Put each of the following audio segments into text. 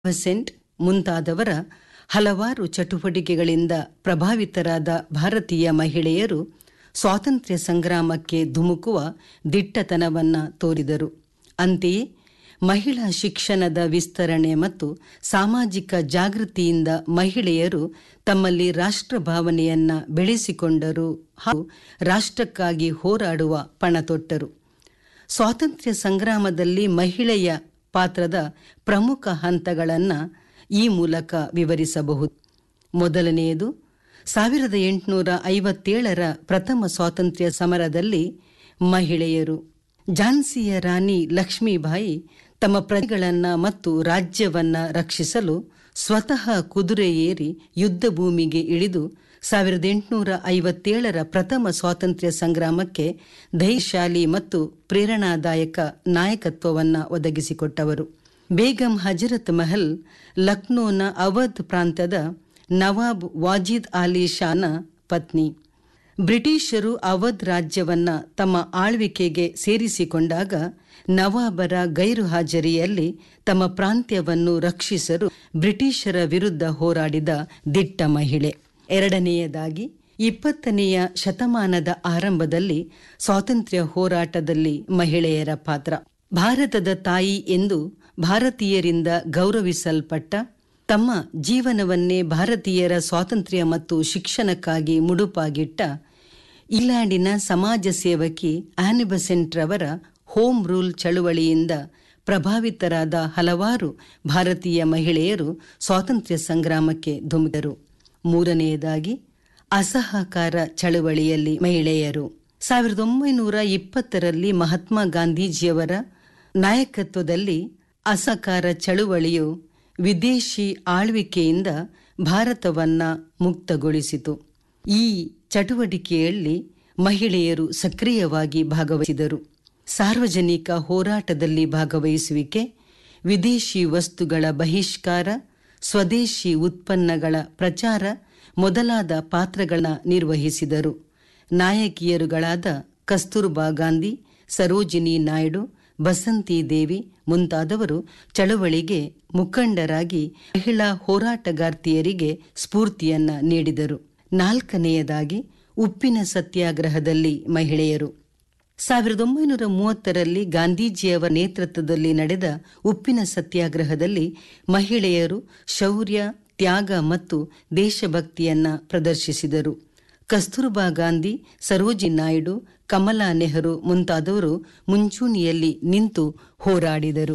Besant ಮುಂತಾದವರ ಹಲವಾರು ಚಟುವಟಿಕೆಗಳಿಂದ ಪ್ರಭಾವಿತರಾದ ಭಾರತೀಯ ಮಹಿಳೆಯರು ಸ್ವಾತಂತ್ರ್ಯ ಸಂಗ್ರಾಮಕ್ಕೆ ಧುಮುಕುವ ದಿಟ್ಟತನವನ್ನ ತೋರಿದರು ಅಂತೆಯೇ ಮಹಿಳಾ ಶಿಕ್ಷಣದ ವಿಸ್ತರಣೆ ಮತ್ತು ಸಾಮಾಜಿಕ ಜಾಗೃತಿಯಿಂದ ಮಹಿಳೆಯರು ತಮ್ಮಲ್ಲಿ ರಾಷ್ಟ್ರ ಭಾವನೆಯನ್ನ ಬೆಳೆಸಿಕೊಂಡರು ಹಾಗೂ ರಾಷ್ಟ್ರಕ್ಕಾಗಿ ಹೋರಾಡುವ ಪಣತೊಟ್ಟರು ಸ್ವಾತಂತ್ರ್ಯ ಸಂಗ್ರಾಮದಲ್ಲಿ ಮಹಿಳೆಯ ಪಾತ್ರದ ಪ್ರಮುಖ ಹಂತಗಳನ್ನು ಈ ಮೂಲಕ ವಿವರಿಸಬಹುದು ಮೊದಲನೆಯದು ಸಾವಿರದ ಎಂಟುನೂರ ಐವತ್ತೇಳರ ಪ್ರಥಮ ಸ್ವಾತಂತ್ರ್ಯ ಸಮರದಲ್ಲಿ ಮಹಿಳೆಯರು ಝಾನ್ಸಿಯ ರಾಣಿ ಲಕ್ಷ್ಮೀಬಾಯಿ ತಮ್ಮ ಪ್ರಜೆಗಳನ್ನ ಮತ್ತು ರಾಜ್ಯವನ್ನ ರಕ್ಷಿಸಲು ಸ್ವತಃ ಕುದುರೆ ಏರಿ ಯುದ್ಧ ಭೂಮಿಗೆ ಇಳಿದು ಸಾವಿರದ ಎಂಟುನೂರ ಐವತ್ತೇಳರ ಪ್ರಥಮ ಸ್ವಾತಂತ್ರ್ಯ ಸಂಗ್ರಾಮಕ್ಕೆ ಧೈರ್ಯಶಾಲಿ ಮತ್ತು ಪ್ರೇರಣಾದಾಯಕ ನಾಯಕತ್ವವನ್ನ ಒದಗಿಸಿಕೊಟ್ಟವರು ಬೇಗಂ ಹಜರತ್ ಮಹಲ್ ಲಕ್ನೋನ ಅವಧ್ ಪ್ರಾಂತ್ಯದ ನವಾಬ್ ವಾಜಿದ್ ಅಲಿ ಶಾನ ಪತ್ನಿ ಬ್ರಿಟಿಷರು ಅವಧ್ ರಾಜ್ಯವನ್ನ ತಮ್ಮ ಆಳ್ವಿಕೆಗೆ ಸೇರಿಸಿಕೊಂಡಾಗ ನವಾಬರ ಗೈರು ಹಾಜರಿಯಲ್ಲಿ ತಮ್ಮ ಪ್ರಾಂತ್ಯವನ್ನು ರಕ್ಷಿಸಲು ಬ್ರಿಟಿಷರ ವಿರುದ್ಧ ಹೋರಾಡಿದ ದಿಟ್ಟ ಮಹಿಳೆ ಎರಡನೆಯದಾಗಿ ಇಪ್ಪತ್ತನೆಯ ಶತಮಾನದ ಆರಂಭದಲ್ಲಿ ಸ್ವಾತಂತ್ರ್ಯ ಹೋರಾಟದಲ್ಲಿ ಮಹಿಳೆಯರ ಪಾತ್ರ ಭಾರತದ ತಾಯಿ ಎಂದು ಭಾರತೀಯರಿಂದ ಗೌರವಿಸಲ್ಪಟ್ಟ ತಮ್ಮ ಜೀವನವನ್ನೇ ಭಾರತೀಯರ ಸ್ವಾತಂತ್ರ್ಯ ಮತ್ತು ಶಿಕ್ಷಣಕ್ಕಾಗಿ ಮುಡುಪಾಗಿಟ್ಟ ಇಂಗ್ಲೆಂಡಿನ ಸಮಾಜ ಸೇವಕಿ ಆನಿಬಸೆಂಟ್ ರವರ ಹೋಮ್ ರೂಲ್ ಚಳುವಳಿಯಿಂದ ಪ್ರಭಾವಿತರಾದ ಹಲವಾರು ಭಾರತೀಯ ಮಹಿಳೆಯರು ಸ್ವಾತಂತ್ರ್ಯ ಸಂಗ್ರಾಮಕ್ಕೆ ಧುಮುಕಿದರು ಮೂರನೆಯದಾಗಿ ಅಸಹಕಾರ ಚಳುವಳಿಯಲ್ಲಿ ಮಹಿಳೆಯರು ಸಾವಿರದ ಒಂಬೈನೂರ ಇಪ್ಪತ್ತರಲ್ಲಿ ಮಹಾತ್ಮ ಗಾಂಧೀಜಿಯವರ ನಾಯಕತ್ವದಲ್ಲಿ ಅಸಹಕಾರ ಚಳುವಳಿಯು ವಿದೇಶಿ ಆಳ್ವಿಕೆಯಿಂದ ಭಾರತವನ್ನ ಮುಕ್ತಗೊಳಿಸಿತು ಈ ಚಟುವಟಿಕೆಯಲ್ಲಿ ಮಹಿಳೆಯರು ಸಕ್ರಿಯವಾಗಿ ಭಾಗವಹಿಸಿದರು ಸಾರ್ವಜನಿಕ ಹೋರಾಟದಲ್ಲಿ ಭಾಗವಹಿಸುವಿಕೆ ವಿದೇಶಿ ವಸ್ತುಗಳ ಬಹಿಷ್ಕಾರ ಸ್ವದೇಶಿ ಉತ್ಪನ್ನಗಳ ಪ್ರಚಾರ ಮೊದಲಾದ ಪಾತ್ರಗಳನ್ನ ನಿರ್ವಹಿಸಿದರು ನಾಯಕಿಯರುಗಳಾದ ಕಸ್ತೂರ್ಬಾ ಗಾಂಧಿ ಸರೋಜಿನಿ ನಾಯ್ಡು ಬಸಂತಿ ದೇವಿ ಮುಂತಾದವರು ಚಳವಳಿಗೆ ಮುಖಂಡರಾಗಿ ಮಹಿಳಾ ಹೋರಾಟಗಾರ್ತಿಯರಿಗೆ ಸ್ಫೂರ್ತಿಯನ್ನ ನೀಡಿದರು ನಾಲ್ಕನೆಯದಾಗಿ ಉಪ್ಪಿನ ಸತ್ಯಾಗ್ರಹದಲ್ಲಿ ಮಹಿಳೆಯರು ಸಾವಿರದ ಒಂಬೈನೂರ ಮೂವತ್ತರಲ್ಲಿ ಗಾಂಧೀಜಿಯವರ ನೇತೃತ್ವದಲ್ಲಿ ನಡೆದ ಉಪ್ಪಿನ ಸತ್ಯಾಗ್ರಹದಲ್ಲಿ ಮಹಿಳೆಯರು ಶೌರ್ಯ ತ್ಯಾಗ ಮತ್ತು ದೇಶಭಕ್ತಿಯನ್ನ ಪ್ರದರ್ಶಿಸಿದರು ಕಸ್ತೂರ್ಬಾ ಗಾಂಧಿ ಸರೋಜಿ ನಾಯ್ಡು ಕಮಲಾ ನೆಹರು ಮುಂತಾದವರು ಮುಂಚೂಣಿಯಲ್ಲಿ ನಿಂತು ಹೋರಾಡಿದರು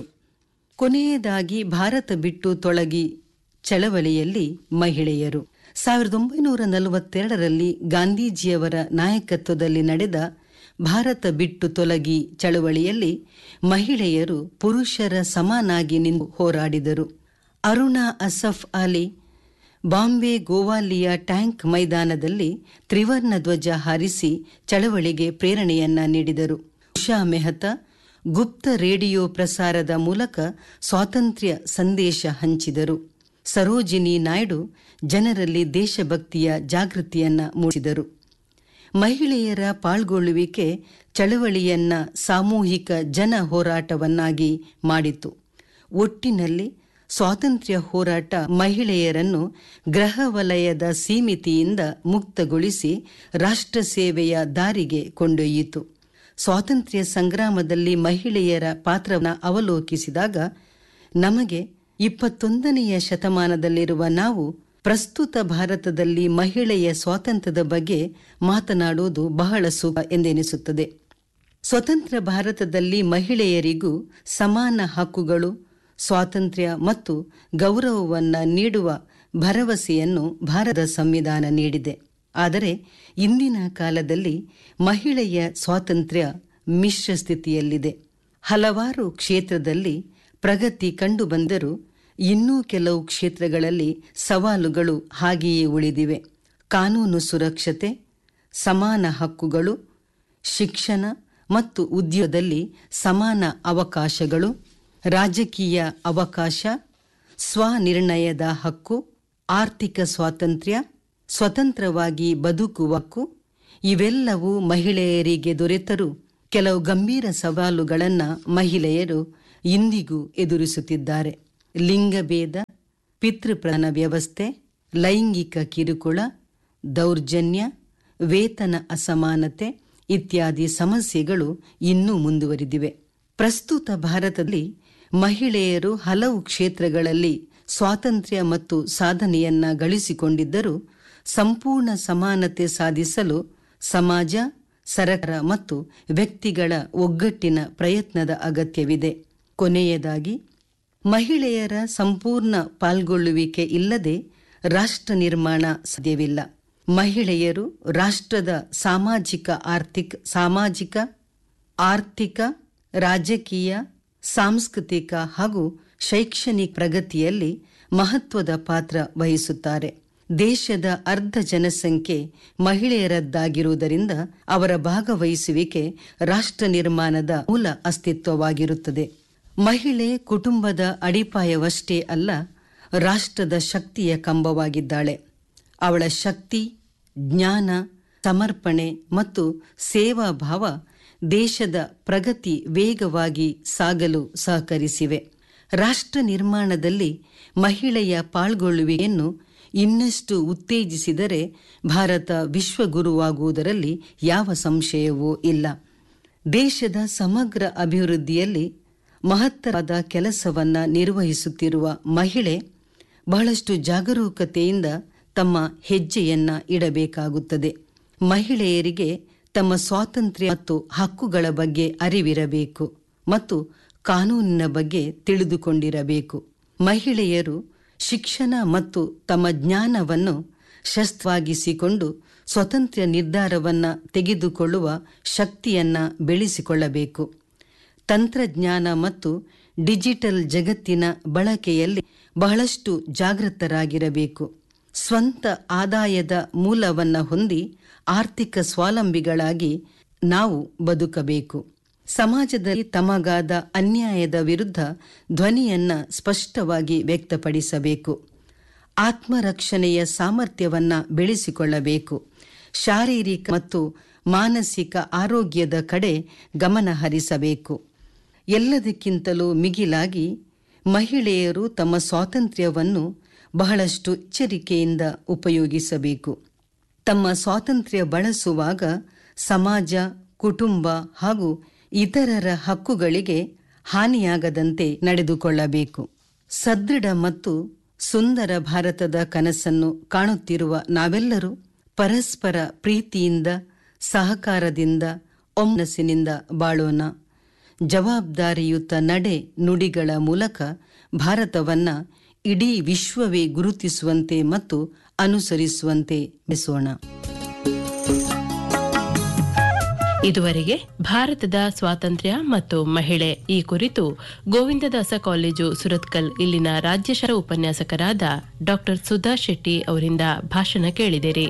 ಕೊನೆಯದಾಗಿ ಭಾರತ ಬಿಟ್ಟು ತೊಳಗಿ ಚಳವಳಿಯಲ್ಲಿ ಮಹಿಳೆಯರು ಸಾವಿರದ ಒಂಬೈನೂರ ನಲವತ್ತೆರಡರಲ್ಲಿ ಗಾಂಧೀಜಿಯವರ ನಾಯಕತ್ವದಲ್ಲಿ ನಡೆದ ಭಾರತ ಬಿಟ್ಟು ತೊಲಗಿ ಚಳವಳಿಯಲ್ಲಿ ಮಹಿಳೆಯರು ಪುರುಷರ ಸಮಾನಾಗಿ ನಿಂತು ಹೋರಾಡಿದರು ಅರುಣಾ ಅಸಫ್ ಅಲಿ ಬಾಂಬೆ ಗೋವಾಲಿಯ ಟ್ಯಾಂಕ್ ಮೈದಾನದಲ್ಲಿ ತ್ರಿವರ್ಣ ಧ್ವಜ ಹಾರಿಸಿ ಚಳವಳಿಗೆ ಪ್ರೇರಣೆಯನ್ನ ನೀಡಿದರು ಉಷಾ ಮೆಹ್ತಾ ಗುಪ್ತ ರೇಡಿಯೋ ಪ್ರಸಾರದ ಮೂಲಕ ಸ್ವಾತಂತ್ರ್ಯ ಸಂದೇಶ ಹಂಚಿದರು ಸರೋಜಿನಿ ನಾಯ್ಡು ಜನರಲ್ಲಿ ದೇಶಭಕ್ತಿಯ ಜಾಗೃತಿಯನ್ನ ಮೂಡಿಸಿದರು ಮಹಿಳೆಯರ ಪಾಲ್ಗೊಳ್ಳುವಿಕೆ ಚಳವಳಿಯನ್ನ ಸಾಮೂಹಿಕ ಜನ ಹೋರಾಟವನ್ನಾಗಿ ಮಾಡಿತು ಒಟ್ಟಿನಲ್ಲಿ ಸ್ವಾತಂತ್ರ್ಯ ಹೋರಾಟ ಮಹಿಳೆಯರನ್ನು ಗೃಹ ವಲಯದ ಸೀಮಿತಿಯಿಂದ ಮುಕ್ತಗೊಳಿಸಿ ರಾಷ್ಟ್ರ ಸೇವೆಯ ದಾರಿಗೆ ಕೊಂಡೊಯ್ಯಿತು ಸ್ವಾತಂತ್ರ್ಯ ಸಂಗ್ರಾಮದಲ್ಲಿ ಮಹಿಳೆಯರ ಪಾತ್ರವನ್ನು ಅವಲೋಕಿಸಿದಾಗ ನಮಗೆ ಇಪ್ಪತ್ತೊಂದನೆಯ ಶತಮಾನದಲ್ಲಿರುವ ನಾವು ಪ್ರಸ್ತುತ ಭಾರತದಲ್ಲಿ ಮಹಿಳೆಯ ಸ್ವಾತಂತ್ರ್ಯದ ಬಗ್ಗೆ ಮಾತನಾಡುವುದು ಬಹಳ ಸುಖ ಎಂದೆನಿಸುತ್ತದೆ ಸ್ವತಂತ್ರ ಭಾರತದಲ್ಲಿ ಮಹಿಳೆಯರಿಗೂ ಸಮಾನ ಹಕ್ಕುಗಳು ಸ್ವಾತಂತ್ರ್ಯ ಮತ್ತು ಗೌರವವನ್ನು ನೀಡುವ ಭರವಸೆಯನ್ನು ಭಾರತ ಸಂವಿಧಾನ ನೀಡಿದೆ ಆದರೆ ಇಂದಿನ ಕಾಲದಲ್ಲಿ ಮಹಿಳೆಯ ಸ್ವಾತಂತ್ರ್ಯ ಮಿಶ್ರ ಸ್ಥಿತಿಯಲ್ಲಿದೆ ಹಲವಾರು ಕ್ಷೇತ್ರದಲ್ಲಿ ಪ್ರಗತಿ ಕಂಡುಬಂದರೂ ಇನ್ನೂ ಕೆಲವು ಕ್ಷೇತ್ರಗಳಲ್ಲಿ ಸವಾಲುಗಳು ಹಾಗೆಯೇ ಉಳಿದಿವೆ ಕಾನೂನು ಸುರಕ್ಷತೆ ಸಮಾನ ಹಕ್ಕುಗಳು ಶಿಕ್ಷಣ ಮತ್ತು ಉದ್ಯೋಗದಲ್ಲಿ ಸಮಾನ ಅವಕಾಶಗಳು ರಾಜಕೀಯ ಅವಕಾಶ ಸ್ವನಿರ್ಣಯದ ಹಕ್ಕು ಆರ್ಥಿಕ ಸ್ವಾತಂತ್ರ್ಯ ಸ್ವತಂತ್ರವಾಗಿ ಬದುಕುವ ಹಕ್ಕು ಇವೆಲ್ಲವೂ ಮಹಿಳೆಯರಿಗೆ ದೊರೆತರೂ ಕೆಲವು ಗಂಭೀರ ಸವಾಲುಗಳನ್ನು ಮಹಿಳೆಯರು ಇಂದಿಗೂ ಎದುರಿಸುತ್ತಿದ್ದಾರೆ ಲಿಂಗಭೇದ ಪಿತೃಪ್ರಧಾನ ವ್ಯವಸ್ಥೆ ಲೈಂಗಿಕ ಕಿರುಕುಳ ದೌರ್ಜನ್ಯ ವೇತನ ಅಸಮಾನತೆ ಇತ್ಯಾದಿ ಸಮಸ್ಯೆಗಳು ಇನ್ನೂ ಮುಂದುವರಿದಿವೆ ಪ್ರಸ್ತುತ ಭಾರತದಲ್ಲಿ ಮಹಿಳೆಯರು ಹಲವು ಕ್ಷೇತ್ರಗಳಲ್ಲಿ ಸ್ವಾತಂತ್ರ್ಯ ಮತ್ತು ಸಾಧನೆಯನ್ನ ಗಳಿಸಿಕೊಂಡಿದ್ದರೂ ಸಂಪೂರ್ಣ ಸಮಾನತೆ ಸಾಧಿಸಲು ಸಮಾಜ ಸರಕಾರ ಮತ್ತು ವ್ಯಕ್ತಿಗಳ ಒಗ್ಗಟ್ಟಿನ ಪ್ರಯತ್ನದ ಅಗತ್ಯವಿದೆ ಕೊನೆಯದಾಗಿ ಮಹಿಳೆಯರ ಸಂಪೂರ್ಣ ಪಾಲ್ಗೊಳ್ಳುವಿಕೆ ಇಲ್ಲದೆ ರಾಷ್ಟ್ರ ನಿರ್ಮಾಣ ಸಾಧ್ಯವಿಲ್ಲ ಮಹಿಳೆಯರು ರಾಷ್ಟ್ರದ ಸಾಮಾಜಿಕ ಆರ್ಥಿಕ ಸಾಮಾಜಿಕ ಆರ್ಥಿಕ ರಾಜಕೀಯ ಸಾಂಸ್ಕೃತಿಕ ಹಾಗೂ ಶೈಕ್ಷಣಿಕ ಪ್ರಗತಿಯಲ್ಲಿ ಮಹತ್ವದ ಪಾತ್ರ ವಹಿಸುತ್ತಾರೆ ದೇಶದ ಅರ್ಧ ಜನಸಂಖ್ಯೆ ಮಹಿಳೆಯರದ್ದಾಗಿರುವುದರಿಂದ ಅವರ ಭಾಗವಹಿಸುವಿಕೆ ರಾಷ್ಟ್ರ ನಿರ್ಮಾಣದ ಮೂಲ ಅಸ್ತಿತ್ವವಾಗಿರುತ್ತದೆ ಮಹಿಳೆ ಕುಟುಂಬದ ಅಡಿಪಾಯವಷ್ಟೇ ಅಲ್ಲ ರಾಷ್ಟ್ರದ ಶಕ್ತಿಯ ಕಂಬವಾಗಿದ್ದಾಳೆ ಅವಳ ಶಕ್ತಿ ಜ್ಞಾನ ಸಮರ್ಪಣೆ ಮತ್ತು ಸೇವಾ ಭಾವ ದೇಶದ ಪ್ರಗತಿ ವೇಗವಾಗಿ ಸಾಗಲು ಸಹಕರಿಸಿವೆ ರಾಷ್ಟ್ರ ನಿರ್ಮಾಣದಲ್ಲಿ ಮಹಿಳೆಯ ಪಾಲ್ಗೊಳ್ಳುವಿಕೆಯನ್ನು ಇನ್ನಷ್ಟು ಉತ್ತೇಜಿಸಿದರೆ ಭಾರತ ವಿಶ್ವಗುರುವಾಗುವುದರಲ್ಲಿ ಯಾವ ಸಂಶಯವೂ ಇಲ್ಲ ದೇಶದ ಸಮಗ್ರ ಅಭಿವೃದ್ಧಿಯಲ್ಲಿ ಮಹತ್ತರವಾದ ಕೆಲಸವನ್ನ ನಿರ್ವಹಿಸುತ್ತಿರುವ ಮಹಿಳೆ ಬಹಳಷ್ಟು ಜಾಗರೂಕತೆಯಿಂದ ತಮ್ಮ ಹೆಜ್ಜೆಯನ್ನ ಇಡಬೇಕಾಗುತ್ತದೆ ಮಹಿಳೆಯರಿಗೆ ತಮ್ಮ ಸ್ವಾತಂತ್ರ್ಯ ಮತ್ತು ಹಕ್ಕುಗಳ ಬಗ್ಗೆ ಅರಿವಿರಬೇಕು ಮತ್ತು ಕಾನೂನಿನ ಬಗ್ಗೆ ತಿಳಿದುಕೊಂಡಿರಬೇಕು ಮಹಿಳೆಯರು ಶಿಕ್ಷಣ ಮತ್ತು ತಮ್ಮ ಜ್ಞಾನವನ್ನು ಶಸ್ತ್ರವಾಗಿಸಿಕೊಂಡು ಸ್ವತಂತ್ರ ನಿರ್ಧಾರವನ್ನ ತೆಗೆದುಕೊಳ್ಳುವ ಶಕ್ತಿಯನ್ನ ಬೆಳೆಸಿಕೊಳ್ಳಬೇಕು ತಂತ್ರಜ್ಞಾನ ಮತ್ತು ಡಿಜಿಟಲ್ ಜಗತ್ತಿನ ಬಳಕೆಯಲ್ಲಿ ಬಹಳಷ್ಟು ಜಾಗೃತರಾಗಿರಬೇಕು ಸ್ವಂತ ಆದಾಯದ ಮೂಲವನ್ನ ಹೊಂದಿ ಆರ್ಥಿಕ ಸ್ವಾವಲಂಬಿಗಳಾಗಿ ನಾವು ಬದುಕಬೇಕು ಸಮಾಜದಲ್ಲಿ ತಮಗಾದ ಅನ್ಯಾಯದ ವಿರುದ್ಧ ಧ್ವನಿಯನ್ನ ಸ್ಪಷ್ಟವಾಗಿ ವ್ಯಕ್ತಪಡಿಸಬೇಕು ಆತ್ಮರಕ್ಷಣೆಯ ಸಾಮರ್ಥ್ಯವನ್ನ ಬೆಳೆಸಿಕೊಳ್ಳಬೇಕು ಶಾರೀರಿಕ ಮತ್ತು ಮಾನಸಿಕ ಆರೋಗ್ಯದ ಕಡೆ ಗಮನ ಹರಿಸಬೇಕು ಎಲ್ಲದಕ್ಕಿಂತಲೂ ಮಿಗಿಲಾಗಿ ಮಹಿಳೆಯರು ತಮ್ಮ ಸ್ವಾತಂತ್ರ್ಯವನ್ನು ಬಹಳಷ್ಟು ಎಚ್ಚರಿಕೆಯಿಂದ ಉಪಯೋಗಿಸಬೇಕು ತಮ್ಮ ಸ್ವಾತಂತ್ರ್ಯ ಬಳಸುವಾಗ ಸಮಾಜ ಕುಟುಂಬ ಹಾಗೂ ಇತರರ ಹಕ್ಕುಗಳಿಗೆ ಹಾನಿಯಾಗದಂತೆ ನಡೆದುಕೊಳ್ಳಬೇಕು ಸದೃಢ ಮತ್ತು ಸುಂದರ ಭಾರತದ ಕನಸನ್ನು ಕಾಣುತ್ತಿರುವ ನಾವೆಲ್ಲರೂ ಪರಸ್ಪರ ಪ್ರೀತಿಯಿಂದ ಸಹಕಾರದಿಂದ ಒಮ್ಮನಸ್ಸಿನಿಂದ ಬಾಳೋಣ ಜವಾಬ್ದಾರಿಯುತ ನಡೆ ನುಡಿಗಳ ಮೂಲಕ ಭಾರತವನ್ನ ಇಡೀ ವಿಶ್ವವೇ ಗುರುತಿಸುವಂತೆ ಮತ್ತು ಅನುಸರಿಸುವಂತೆ ಬೆಸೋಣ ಇದುವರೆಗೆ ಭಾರತದ ಸ್ವಾತಂತ್ರ್ಯ ಮತ್ತು ಮಹಿಳೆ ಈ ಕುರಿತು ಗೋವಿಂದದಾಸ ಕಾಲೇಜು ಸುರತ್ಕಲ್ ಇಲ್ಲಿನ ರಾಜ್ಯಶಾರ ಉಪನ್ಯಾಸಕರಾದ ಡಾಕ್ಟರ್ ಸುಧಾ ಶೆಟ್ಟಿ ಅವರಿಂದ ಭಾಷಣ ಕೇಳಿದಿರಿ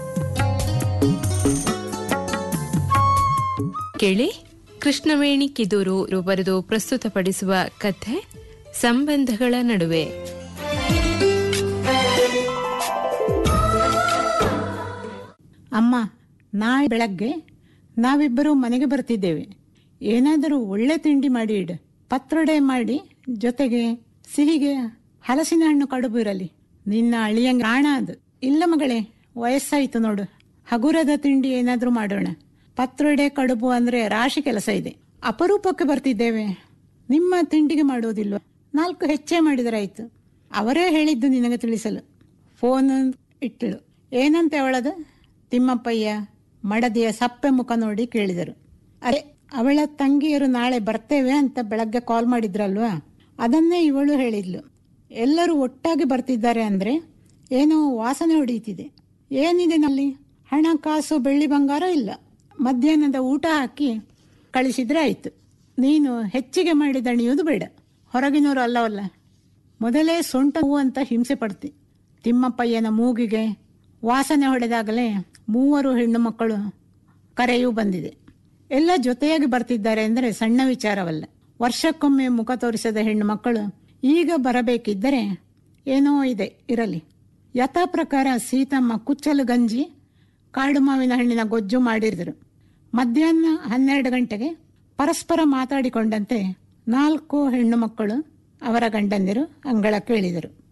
ಕೇಳಿ ಕೃಷ್ಣವೇಣಿ ಕಿದೂರು ಇವರು ಬರೆದು ಪ್ರಸ್ತುತಪಡಿಸುವ ಕಥೆ ಸಂಬಂಧಗಳ ನಡುವೆ ಅಮ್ಮ ನಾಳೆ ಬೆಳಗ್ಗೆ ನಾವಿಬ್ಬರು ಮನೆಗೆ ಬರ್ತಿದ್ದೇವೆ ಏನಾದರೂ ಒಳ್ಳೆ ತಿಂಡಿ ಮಾಡಿ ಇಡು ಪತ್ರೊಡೆ ಮಾಡಿ ಜೊತೆಗೆ ಸಿಹಿಗೆ ಹಲಸಿನ ಹಣ್ಣು ಕಡುಬು ಇರಲಿ ನಿನ್ನ ಅಳಿಯಂಗ ಪ್ರಾಣ ಅದು ಇಲ್ಲ ಮಗಳೇ ವಯಸ್ಸಾಯ್ತು ನೋಡು ಹಗುರದ ತಿಂಡಿ ಏನಾದ್ರೂ ಮಾಡೋಣ ಪತ್ರೊಡೆ ಕಡುಬು ಅಂದ್ರೆ ರಾಶಿ ಕೆಲಸ ಇದೆ ಅಪರೂಪಕ್ಕೆ ಬರ್ತಿದ್ದೇವೆ ನಿಮ್ಮ ತಿಂಡಿಗೆ ಮಾಡೋದಿಲ್ವ ನಾಲ್ಕು ಹೆಚ್ಚೇ ಮಾಡಿದರಾಯ್ತು ಅವರೇ ಹೇಳಿದ್ದು ನಿನಗೆ ತಿಳಿಸಲು ಫೋನ್ ಇಟ್ಟಳು ಏನಂತೆ ಅವಳದು ತಿಮ್ಮಪ್ಪಯ್ಯ ಮಡದಿಯ ಸಪ್ಪೆ ಮುಖ ನೋಡಿ ಕೇಳಿದರು ಅರೆ ಅವಳ ತಂಗಿಯರು ನಾಳೆ ಬರ್ತೇವೆ ಅಂತ ಬೆಳಗ್ಗೆ ಕಾಲ್ ಮಾಡಿದ್ರಲ್ವಾ ಅದನ್ನೇ ಇವಳು ಹೇಳಿದ್ಲು ಎಲ್ಲರೂ ಒಟ್ಟಾಗಿ ಬರ್ತಿದ್ದಾರೆ ಅಂದ್ರೆ ಏನೋ ವಾಸನೆ ಹೊಡೀತಿದೆ ಏನಿದೆ ನಲ್ಲಿ ಹಣ ಕಾಸು ಬೆಳ್ಳಿ ಬಂಗಾರ ಇಲ್ಲ ಮಧ್ಯಾಹ್ನದ ಊಟ ಹಾಕಿ ಕಳಿಸಿದ್ರೆ ಆಯ್ತು ನೀನು ಹೆಚ್ಚಿಗೆ ಮಾಡಿ ದಣಿಯೋದು ಬೇಡ ಹೊರಗಿನವರು ಅಲ್ಲವಲ್ಲ ಮೊದಲೇ ಸೊಂಟ ನೋವು ಅಂತ ಹಿಂಸೆ ಪಡ್ತಿ ತಿಮ್ಮಪ್ಪಯ್ಯನ ಮೂಗಿಗೆ ವಾಸನೆ ಹೊಡೆದಾಗಲೇ ಮೂವರು ಹೆಣ್ಣು ಮಕ್ಕಳು ಕರೆಯೂ ಬಂದಿದೆ ಎಲ್ಲ ಜೊತೆಯಾಗಿ ಬರ್ತಿದ್ದಾರೆ ಅಂದರೆ ಸಣ್ಣ ವಿಚಾರವಲ್ಲ ವರ್ಷಕ್ಕೊಮ್ಮೆ ಮುಖ ತೋರಿಸದ ಹೆಣ್ಣು ಮಕ್ಕಳು ಈಗ ಬರಬೇಕಿದ್ದರೆ ಏನೋ ಇದೆ ಇರಲಿ ಯಥಾ ಪ್ರಕಾರ ಸೀತಮ್ಮ ಕುಚ್ಚಲು ಗಂಜಿ ಕಾಡು ಮಾವಿನ ಹಣ್ಣಿನ ಗೊಜ್ಜು ಮಾಡಿದ್ರು ಮಧ್ಯಾಹ್ನ ಹನ್ನೆರಡು ಗಂಟೆಗೆ ಪರಸ್ಪರ ಮಾತಾಡಿಕೊಂಡಂತೆ ನಾಲ್ಕು ಹೆಣ್ಣು ಮಕ್ಕಳು ಅವರ ಗಂಡಂದಿರು ಅಂಗಳ ಕೇಳಿದರು